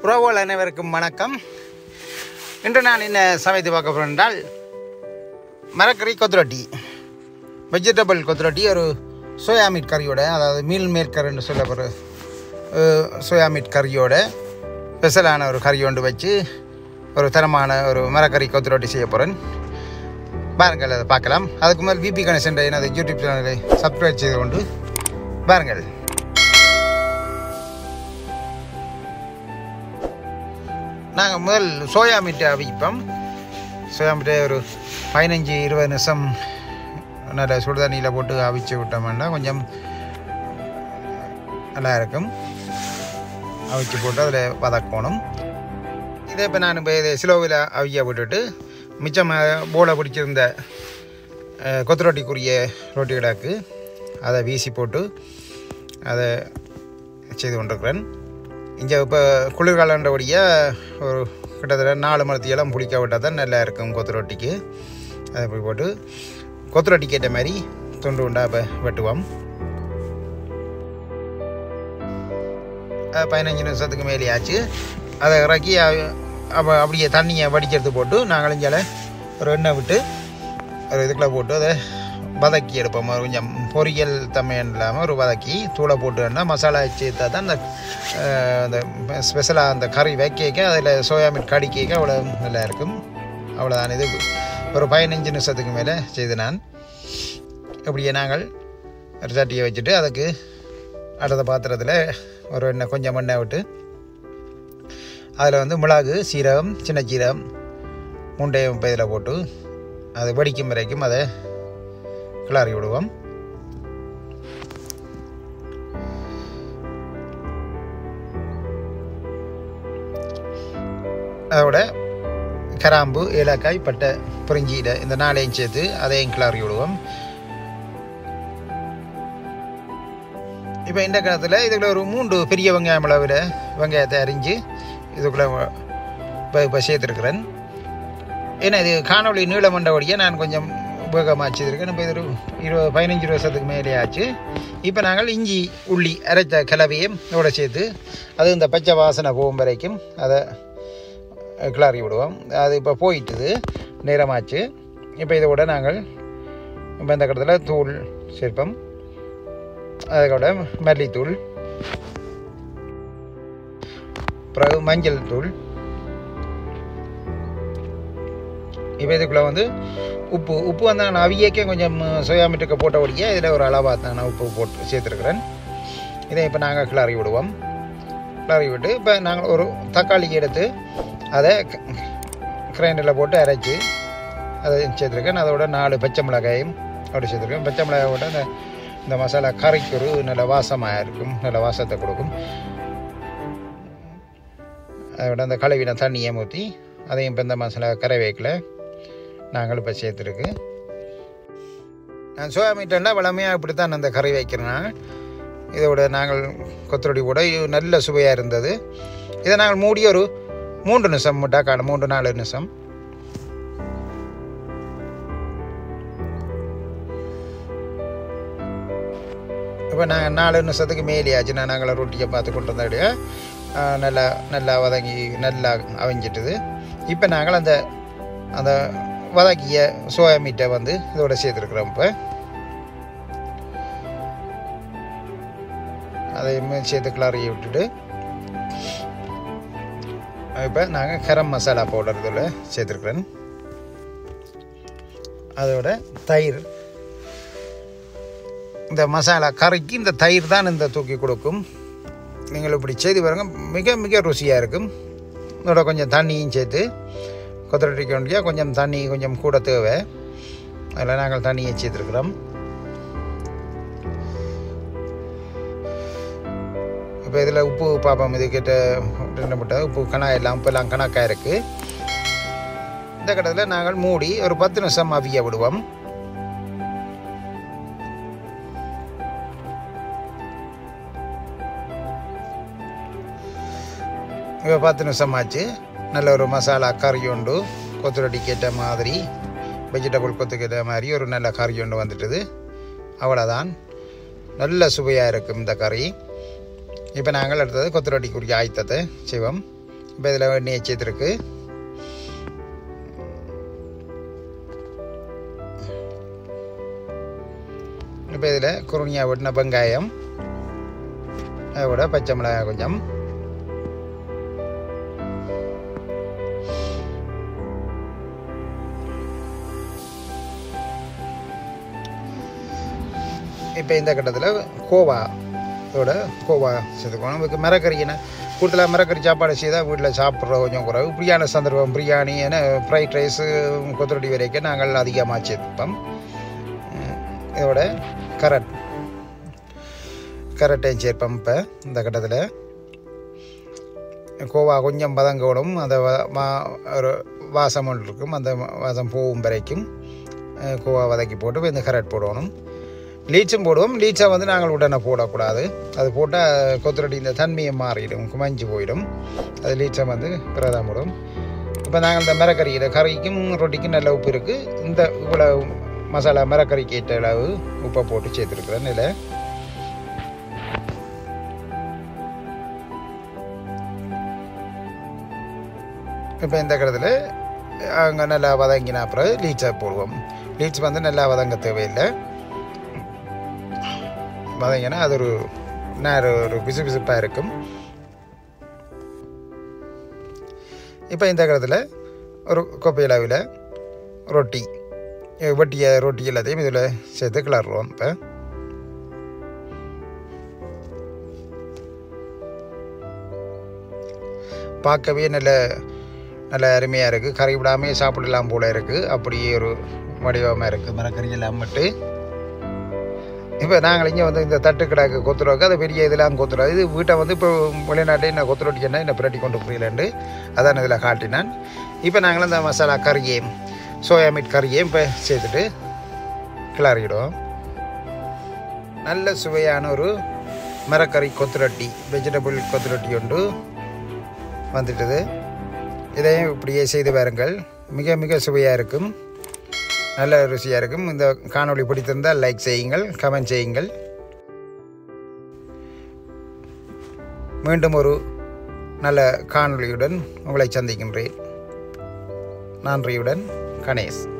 உறவுகள் அனைவருக்கும் வணக்கம் இன்று நான் என்ன சமைத்து பார்க்க போகிறேன் என்றால் மரக்கறி கொத்துரொட்டி வெஜிடபிள் கொத்துரொட்டி ஒரு சோயா மீட் கறியோட அதாவது மீல் மேற்கருன்னு சொல்லப்படுற அஹ், சோயா மீட் கறியோட ஸ்பெஷலான ஒரு கறி ஒன்று வச்சு ஒரு தரமான ஒரு மரக்கறி கொத்துரொட்டி செய்ய போகிறேன் பாருங்கள் அதை பார்க்கலாம் அதுக்கு முதல் விபி கணேசன் எனது யூடியூப் சேனலை சப்ஸ்கிரைப் செய்து கொண்டு பாருங்கள் நாங்கள் முதல் சோயா மீட்டை அவிப்போம் சோயா மீட்டை ஒரு பதினஞ்சு இருபது நிமிஷம் நல்ல சுடுதண்ணியில் போட்டு அவிச்சு விட்டோம்னா கொஞ்சம் நல்லா இருக்கும் அவிச்சு போட்டு அதில் வதக்கணும் இதே இப்போ நான் இப்போ இதை சிலோவில் அவிய விட்டுட்டு மிச்சம் போலை பிடிச்சிருந்த அஹ், கொத்து ரொட்டிக்குரிய ரொட்டி கிடாக்கு அதை வீசி போட்டு அதை செய்து கொண்டிருக்கிறேன் இங்கே இப்போ குளிர்காலன்றபடியாக ஒரு கிட்டத்தட்ட நாலு மணத்தியெல்லாம் புளிக்க விட்டால் தான் நல்லா இருக்கும் கொத்து ரொட்டிக்கு அதை இப்படி போட்டு கொத்து ரொட்டிக்கு ஏற்ற மாதிரி துண்டு உண்டா இப்போ வெட்டுவோம் அது பதினஞ்சு நிமிஷத்துக்கு மேலே ஆச்சு அதை இறக்கி அப்போ அப்படியே தண்ணியை வடிக்கிறது போட்டு நாங்கள் இங்கே ஒரு எண்ணெய் விட்டு ஒரு இதுக்குள்ளே போட்டு அதை வதக்கி எடுப்போம் ஒரு கொஞ்சம் பொரியல் தன்மையும் இல்லாமல் ஒரு வதக்கி தூளை போட்டுன்னா மசாலா சேர்த்தா தான் அந்த அஹ், அந்த ஸ்பெஷலாக அந்த கறி வைக்க அதில் சோயா மீட் கடிக்க அவ்வளோ நல்லா இருக்கும் அவ்வளோதான் இது ஒரு பதினஞ்சு நிமிஷத்துக்கு மேலே செய்து நான் இப்படியே நாங்கள் ஒரு சட்டியை வச்சுட்டு அதுக்கு அடுத்த பாத்திரத்தில் ஒரு எண்ணெய் கொஞ்சம் எண்ணெய் விட்டு அதில் வந்து மிளகு சீரகம் சின்ன சீரகம் முண்டையும் இப்போ இதில் போட்டு அது வெடிக்கும் வரைக்கும் அதை கிளறி விடுவோம் அதோட கராம்பு ஏலக்காய் பட்டை பிரிஞ்சியிட இந்த நாளையும் சேர்த்து அதையும் கிளறி விடுவோம் இப்போ இந்த காலத்தில் இதுக்குள்ள ஒரு மூன்று பெரிய வெங்காயம் அளவில் வெங்காயத்தை அரிஞ்சு இதுக்குள்ளே இப்போ இப்போ சேர்த்துருக்குறேன் ஏன்னா இது காணொளி நீளம் வந்தபடியே நான் கொஞ்சம் வேகமாக வச்சுருக்கேன் இப்போ இது ஒரு இருபது பதினஞ்சு வருஷத்துக்கு மேலே ஆச்சு இப்போ நாங்கள் இஞ்சி உள்ளி அரைச்ச கலவையும் இதோட சேர்த்து அது இந்த பச்சை வாசனை போகும் வரைக்கும் அதை கிளறி விடுவோம் அது இப்போ போயிட்டுது நேரமாச்சு இப்போ இதோட நாங்கள் இப்போ இந்த கடத்தில் தூள் சேர்ப்போம் அதோட மல்லித்தூள் பிறகு மஞ்சள் தூள் இப்போ இதுக்குள்ளே வந்து உப்பு உப்பு வந்து நான் அவியக்கே கொஞ்சம் சோயா மீட்டுக்கு போட்டபடியே இதில் ஒரு அளவாக தான் நான் உப்பு போட்டு சேர்த்துருக்குறேன் இதை இப்போ நாங்கள் கிளறி விடுவோம் கிளறி விட்டு இப்போ நாங்கள் ஒரு தக்காளி எடுத்து அதை கிரைண்டரில் போட்டு அரைச்சி அதை சேர்த்துருக்கேன் அதோட நாலு பச்சை மிளகாயும் அப்படி சேர்த்துருக்கேன் பச்சை மிளகாயோட அந்த இந்த மசாலா கறிக்கு ஒரு நல்ல வாசமாக இருக்கும் நல்ல வாசத்தை கொடுக்கும் அதோட அந்த கழுவின தண்ணியை ஊற்றி அதையும் இப்போ இந்த மசாலா கரை வைக்கல நாங்கள் இப்போ சேர்த்துருக்கு நான் சோயா மீட்டன்னா வளமையாக இப்படி தான் அந்த கறி வைக்கிறேன் நான். இதோட நாங்கள் கொத்தரொடி கூட இது நல்ல சுவையாக இருந்தது இதை நாங்கள் மூடி ஒரு மூன்று நிமிஷம் முட்டா காணும் மூன்று நாலு நிமிஷம் இப்போ நாங்கள் நாலு நிமிஷத்துக்கு மேலேயாச்சு நான் நாங்கள் ரொட்டியை பார்த்து கொண்டு வந்தபடியே நல்லா நல்லா வதங்கி நல்லா அவிஞ்சிட்டுது இப்போ நாங்கள் அந்த அந்த வதக்கிய சோயா மீட்டை வந்து இதோட சேர்த்துருக்குறோம் இப்போ அதையுமே சேர்த்து கிளறி விட்டுட்டு இப்போ நாங்கள் கரம் மசாலா பவுடர் இதில் சேர்த்துருக்குறேன் அதோட தயிர் இந்த மசாலா கறிக்கு இந்த தயிர் தான் இந்த தூக்கி கொடுக்கும் நீங்கள் இப்படி செய்து பாருங்க மிக மிக ருசியாக இருக்கும் இதோட கொஞ்சம் தண்ணியும் சேர்த்து கொத்தரட்டிக்க வேண்டிய கொஞ்சம் தண்ணி கொஞ்சம் கூட தேவை அதில் நாங்கள் தண்ணியை சேர்த்துருக்குறோம் இப்போ இதில் உப்பு பார்ப்போம் இது கிட்ட ரெண்டு முட்டை உப்பு கணா எல்லாம் உப்பெல்லாம் கணக்காக இருக்குது இந்த கட்டத்தில் நாங்கள் மூடி ஒரு பத்து நிமிஷம் அவிய விடுவோம் இப்போ பத்து நிமிஷம் ஆச்சு நல்ல ஒரு மசாலா கறி உண்டு கொத்துரொட்டிக்கு ஏற்ற மாதிரி வெஜிடபிள் கொத்துக்கு ஏற்ற மாதிரி ஒரு நல்ல கறி ஒன்று வந்துட்டுது அவ்வளோதான் நல்ல சுவையாக இருக்கும் இந்த கறி இப்போ நாங்கள் அடுத்தது கொத்துரொட்டிக்குரிய ஆயத்தத்தை செய்வோம் இப்போ இதில் எண்ணெயை சேர்த்துருக்கு இப்போ இதில் குருணியா வெட்டின வெங்காயம் அதோட பச்சை மிளகாய் கொஞ்சம் இப்போ இந்த கட்டத்தில் கோவா இதோட கோவா சேர்த்துக்கணும் இதுக்கு மிரக்கறின்னு கூடுதலாக மிரக்கறி சாப்பாடு செய்தால் வீட்டில் சாப்பிட்ற கொஞ்சம் குறைவு பிரியாணி சந்தர்ப்பம் பிரியாணி என ஃப்ரைட் ரைஸு கொத்தரொட்டி வரைக்கும் நாங்கள் அதிகமாக சேர்த்துப்போம் உம், இதோட கரட் கரட்டையும் சேர்ப்போம் இப்போ இந்த கட்டத்தில் கோவா கொஞ்சம் பதங்கோடும் அந்த வ- மா- ஒரு வாசம் ஒன்று இருக்கும் அந்த வாசம் போகும் வரைக்கும் அஹ், கோவா வதக்கி போட்டு இந்த கரட் போடணும் லீச்சும் போடுவோம் லீச்சை வந்து நாங்கள் உடனே போடக்கூடாது அது போட்டால் கொத்தரடி இந்த தன்மையை மாறிடும் குமஞ்சு போயிடும் அது லீச்சம் வந்து பிரதம் போடும் இப்போ நாங்கள் இந்த மிரக்கறியில் கறிக்கும் ரொட்டிக்கும் நல்ல உப்பு இருக்குது இந்த இவ்வளோ மசாலா மிரக்கறிக்கு ஏற்ற அளவு உப்பை போட்டு சேர்த்துருக்குறேன் இதில் இப்போ இந்த கடத்தில் அங்கே நல்லா வதங்கின அப்புறம் லீச்சை போடுவோம் லீச் வந்து நல்லா வதங்க தேவையில்லை வதங்கினா அது ஒரு நேர ஒரு பிசு பிசுப்பாக இருக்கும் இப்போ இந்த காலத்தில் ஒரு கொப்பை அளவில் ரொட்டி அஹ் வெட்டிய ரொட்டி எல்லாத்தையும் இதில் சேர்த்து கிளறுவோம் இப்போ பார்க்கவே நல்ல நல்ல அருமையாக இருக்குது கறி விடாமே சாப்பிடலாம் போல இருக்குது அப்படியே ஒரு வடிவமாக இருக்குது மரக்கறி எல்லாம் மட்டும் இப்போ நாங்கள் இங்கே வந்து இந்த தட்டு கிடாக்கு கொத்துறோக்கு அது பெரிய இதெல்லாம் கொத்துறோம் இது வீட்டை வந்து இப்போ வெளிநாட்டை என்ன கொத்துரோட்டிக்கன்னா என்ன பிரட்டி கொண்டு புரியலண்டு அதான் இதில் காட்டினான் இப்போ நாங்களும் இந்த மசாலா கறியையும் சோயா மீட் கறியையும் இப்போ சேர்த்துட்டு கிளறிடுவோம் நல்ல சுவையான ஒரு மரக்கறி கொத்துரொட்டி வெஜிடபிள் கொத்துரொட்டி ஒன்று வந்துட்டது இதையும் இப்படியே செய்து பாருங்கள் மிக மிக சுவையாக இருக்கும் நல்ல ருசியாக இருக்கும் இந்த காணொளி பிடித்திருந்தால் லைக் செய்யுங்கள் கமெண்ட் செய்யுங்கள் மீண்டும் ஒரு நல்ல காணொளியுடன் உங்களை சந்திக்கின்றேன் நன்றியுடன் கணேஷ்